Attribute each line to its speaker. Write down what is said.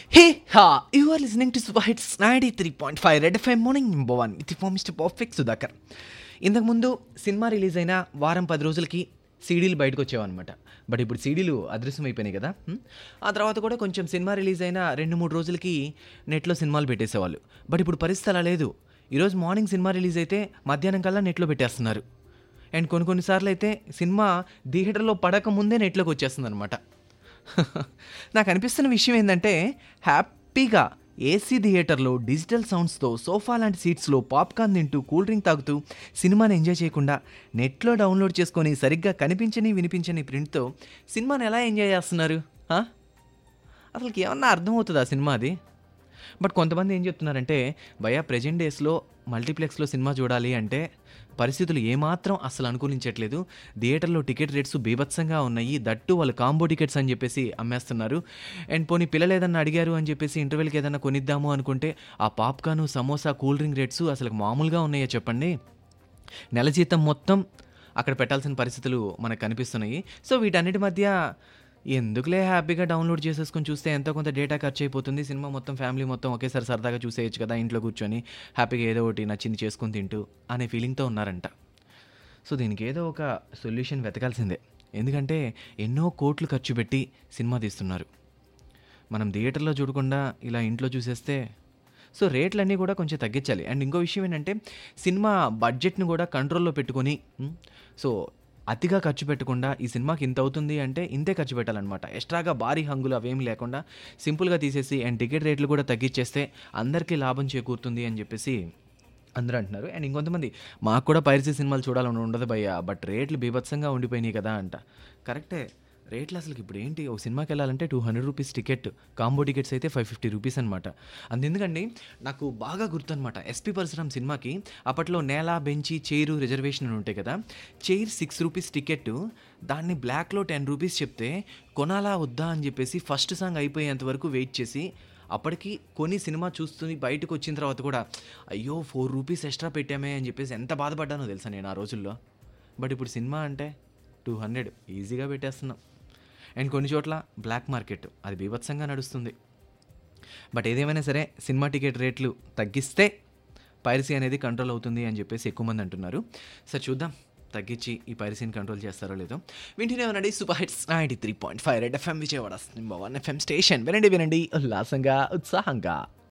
Speaker 1: Hey, ha! You are listening to Super Hits 93.5 Red FM Morning Number 1 with for Mr. Perfect Sudhakar. ఇంతకుముందు cinema release అయిన వారం పది రోజులకి సీడీలు బయటకు వచ్చేవన్నమాట బట్ ఇప్పుడు సీడీలు అదృశ్యం అయిపోయినాయి కదా హ్మ్? ఆ తర్వాత కూడా కొంచెం సినిమా రిలీజ్ అయిన రెండు మూడు రోజులకి నెట్లో సినిమాలు పెట్టేసేవాళ్ళు బట్ ఇప్పుడు పరిస్థితి అలా లేదు ఈరోజు మార్నింగ్ సినిమా రిలీజ్ అయితే మధ్యాహ్నం కల్లా నెట్లో పెట్టేస్తున్నారు అండ్ కొన్ని కొన్నిసార్లు అయితే సినిమా థియేటర్లో పడక ముందే నెట్లోకి వచ్చేస్తుంది అనమాట నాకు అనిపిస్తున్న విషయం ఏంటంటే హ్యాపీగా ఏసీ థియేటర్లో డిజిటల్ సౌండ్స్తో సోఫా లాంటి సీట్స్లో పాప్కార్న్ తింటూ కూల్ డ్రింక్ తాగుతూ సినిమాని ఎంజాయ్ చేయకుండా నెట్లో డౌన్లోడ్ చేసుకొని సరిగ్గా కనిపించని వినిపించని ప్రింట్తో సినిమాని ఎలా ఎంజాయ్ చేస్తున్నారు ఆ? అసలుకి ఏమన్నా అర్థమవుతుందా సినిమా అది బట్ కొంతమంది ఏం చెప్తున్నారంటే భయ ప్రజెంట్ డేస్లో మల్టీప్లెక్స్లో సినిమా చూడాలి అంటే పరిస్థితులు ఏమాత్రం అసలు అనుకూలించట్లేదు థియేటర్లో టికెట్ రేట్స్ బీభత్సంగా ఉన్నాయి దట్టు వాళ్ళు కాంబో టికెట్స్ అని చెప్పేసి అమ్మేస్తున్నారు అండ్ పోనీ పిల్లలు ఏదన్నా అడిగారు అని చెప్పేసి ఇంటర్వెల్కి ఏదన్నా కొనిద్దాము అనుకుంటే ఆ popcorn samosa cool drink rates అసలు మామూలుగా ఉన్నాయో చెప్పండి నెల జీతం మొత్తం అక్కడ పెట్టాల్సిన పరిస్థితులు మనకు కనిపిస్తున్నాయి సో వీటన్నిటి మధ్య ఎందుకులే హ్యాపీగా డౌన్లోడ్ చేసేసుకొని చూస్తే ఎంతో కొంత డేటా ఖర్చు అయిపోతుంది సినిమా మొత్తం ఫ్యామిలీ మొత్తం ఒకేసారి సరదాగా చూసేయచ్చు కదా ఇంట్లో కూర్చొని హ్యాపీగా ఏదో ఒకటి నచ్చింది చేసుకొని తింటూ అనే ఫీలింగ్తో ఉన్నారంట సో దీనికి ఏదో ఒక సొల్యూషన్ వెతకాల్సిందే ఎందుకంటే ఎన్నో కోట్లు ఖర్చు పెట్టి సినిమా తీస్తున్నారు మనం థియేటర్లో చూడకుండా ఇలా ఇంట్లో చూసేస్తే సో రేట్లన్నీ కూడా కొంచెం తగ్గించాలి అండ్ ఇంకో విషయం ఏంటంటే సినిమా బడ్జెట్ని కూడా కంట్రోల్లో పెట్టుకొని ఉమ్, సో అతిగా ఖర్చు పెట్టకుండా ఈ సినిమాకి ఇంత అవుతుంది అంటే ఇంతే ఖర్చు పెట్టాలన్నమాట ఎక్స్ట్రాగా భారీ హంగులు అవేమి లేకుండా సింపుల్గా తీసేసి అండ్ టికెట్ రేట్లు కూడా తగ్గించేస్తే అందరికీ లాభం చేకూరుతుంది అని చెప్పేసి అందరూ అంటున్నారు అండ్ ఇంకొంతమంది మాకు కూడా పైరసీ సినిమాలు చూడాలని ఉండదు భయ్య బట్ రేట్లు బీభత్సంగా ఉండిపోయినాయి కదా అంట కరెక్టే రేట్లు అసలు ఇప్పుడు ఏంటి ఒక సినిమాకి వెళ్ళాలంటే two hundred rupees ticket combo tickets అయితే ఫైవ్ ఫిఫ్టీ రూపీస్ అనమాట అందుకండి నాకు బాగా గుర్తు అనమాట ఎస్పీ పరశురామ్ సినిమాకి అప్పట్లో నేల బెంచి చైరు రిజర్వేషన్ అని ఉంటాయి కదా చైర్ సిక్స్ రూపీస్ టికెట్ దాన్ని బ్లాక్లో టెన్ రూపీస్ చెప్తే కొనాలా వద్దా అని చెప్పేసి ఫస్ట్ సాంగ్ అయిపోయేంత వరకు వెయిట్ చేసి అప్పటికి కొన్ని సినిమా చూస్తుని బయటకు వచ్చిన తర్వాత కూడా అయ్యో ఫోర్ రూపీస్ ఎక్స్ట్రా పెట్టామే అని చెప్పేసి ఎంత బాధపడ్డానో తెలుసా నేను ఆ రోజుల్లో బట్ ఇప్పుడు సినిమా అంటే టూ హండ్రెడ్ ఈజీగా పెట్టేస్తున్నాం అండ్ కొన్ని చోట్ల బ్లాక్ మార్కెట్ అది బీభత్సంగా నడుస్తుంది బట్ ఏదేమైనా సరే సినిమా టికెట్ రేట్లు తగ్గిస్తే పైరసీ అనేది కంట్రోల్ అవుతుంది అని చెప్పేసి ఎక్కువ మంది అంటున్నారు సరే చూద్దాం తగ్గించి ఈ పైరసీని కంట్రోల్ చేస్తారో లేదో వింటూనే ఉండండి super hits ninety three point five red FM Vijayawada one FM station వినండి వినండి ఉల్లాసంగా ఉత్సాహంగా